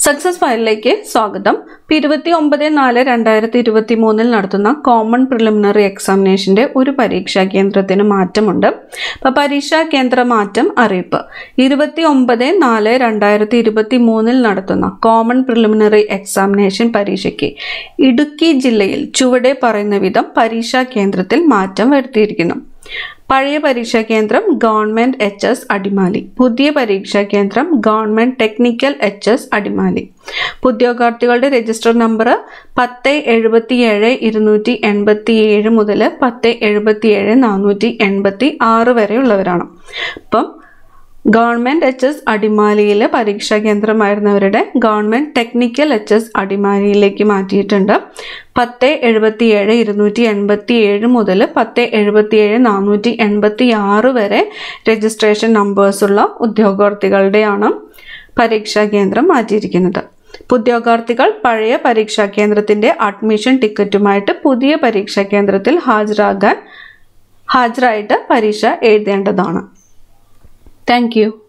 success ഫയലിലേക്ക് സ്വാഗതം ഇരുപത്തി ഒമ്പത് നാല് രണ്ടായിരത്തി ഇരുപത്തി മൂന്നിൽ നടത്തുന്ന കോമൺ പ്രിലിമിനറി എക്സാമിനേഷൻ്റെ ഒരു പരീക്ഷാ കേന്ദ്രത്തിന് മാറ്റമുണ്ട് അപ്പോൾ പരീക്ഷാ കേന്ദ്ര മാറ്റം അറിയിപ്പ് ഇരുപത്തി ഒമ്പത് നാല് രണ്ടായിരത്തി ഇരുപത്തി മൂന്നിൽ നടത്തുന്ന കോമൺ പ്രിലിമിനറി എക്സാമിനേഷൻ പരീക്ഷയ്ക്ക് ഇടുക്കി ജില്ലയിൽ ചുവടെ പറയുന്ന വിധം പരീക്ഷാ കേന്ദ്രത്തിൽ മാറ്റം വരുത്തിയിരിക്കുന്നു പഴയ പരീക്ഷാ കേന്ദ്രം ഗവൺമെൻറ് എച്ച് എസ് അടിമാലി പുതിയ പരീക്ഷാ കേന്ദ്രം government technical H S Adimali ഉദ്യോഗാർത്ഥികളുടെ രജിസ്റ്റർ നമ്പർ പത്ത് എഴുപത്തി ഏഴ് ഇരുന്നൂറ്റി എൺപത്തി ഏഴ് മുതൽ പത്ത് എഴുപത്തി ഏഴ് നാനൂറ്റി എൺപത്തി ആറ് വരെയുള്ളവരാണ് അപ്പം ഗവൺമെൻറ് എച്ച് എസ് അടിമാലിയിൽ പരീക്ഷാ കേന്ദ്രമായിരുന്നവരുടെ ഗവൺമെൻറ് ടെക്നിക്കൽ എച്ച് എസ് അടിമാലിയിലേക്ക് മാറ്റിയിട്ടുണ്ട് പത്ത് എഴുപത്തി ഏഴ് ഇരുന്നൂറ്റി എൺപത്തി ഏഴ് മുതൽ പത്ത് എഴുപത്തി ഏഴ് നാനൂറ്റി എൺപത്തി ആറ് വരെ രജിസ്ട്രേഷൻ നമ്പേഴ്സുള്ള ഉദ്യോഗാർത്ഥികളുടെയാണ് പരീക്ഷാ കേന്ദ്രം മാറ്റിയിരിക്കുന്നത് ഉദ്യോഗാർത്ഥികൾ പഴയ പരീക്ഷാ കേന്ദ്രത്തിൻ്റെ അഡ്മിഷൻ ടിക്കറ്റുമായിട്ട് പുതിയ പരീക്ഷാ കേന്ദ്രത്തിൽ ഹാജരാകാൻ ഹാജരായിട്ട് പരീക്ഷ എഴുതേണ്ടതാണ് താങ്ക് യു